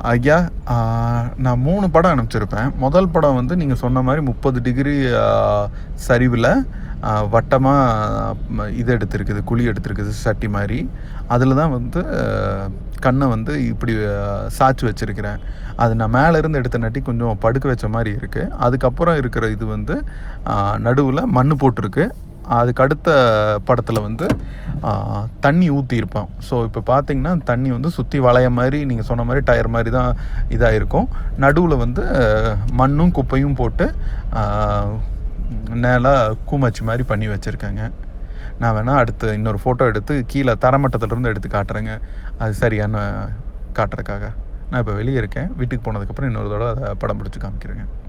ஐயா ஆ, நான் மூணு படம் அனுப்பிச்சிருப்பேன் முதல் படம் வந்து நீங்கள் சொன்ன மாதிரி முப்பது டிகிரி சரிவில் வட்டமாக இது எடுத்திருக்குது குழி எடுத்திருக்குது சட்டி மாதிரி அதில் தான் வந்து ஆ, கண்ணை வந்து இப்படி ஆ, சாய்ச்சி வச்சுருக்கிறேன் அது நான் மேலே இருந்து எடுத்த நட்டி கொஞ்சம் படுக்க வச்ச மாதிரி இருக்குது அதுக்கப்புறம் இருக்கிற இது வந்து நடுவில் மண் போட்டிருக்கு அதுக்கு அடுத்த படத்தில் வந்து ஆ, தண்ணி ஊற்றிருப்போம் ஸோ இப்போ பார்த்தீங்கன்னா தண்ணி வந்து சுற்றி வளைய மாதிரி நீங்கள் சொன்ன மாதிரி டயர் மாதிரி தான் இதாக இருக்கும் நடுவில் வந்து மண்ணும் குப்பையும் போட்டு நேலாக கூமச்சி மாதிரி பண்ணி வச்சுருக்கேங்க நான் வேணால் அடுத்து இன்னொரு ஃபோட்டோ எடுத்து கீழே தரமட்டத்திலிருந்து எடுத்து காட்டுறேங்க அது சரியான காட்டுறதுக்காக நான் இப்போ வெளியே இருக்கேன் வீட்டுக்கு போனதுக்கப்புறம் இன்னொரு தடவை அதை படம் பிடிச்சி காமிக்கிறேங்க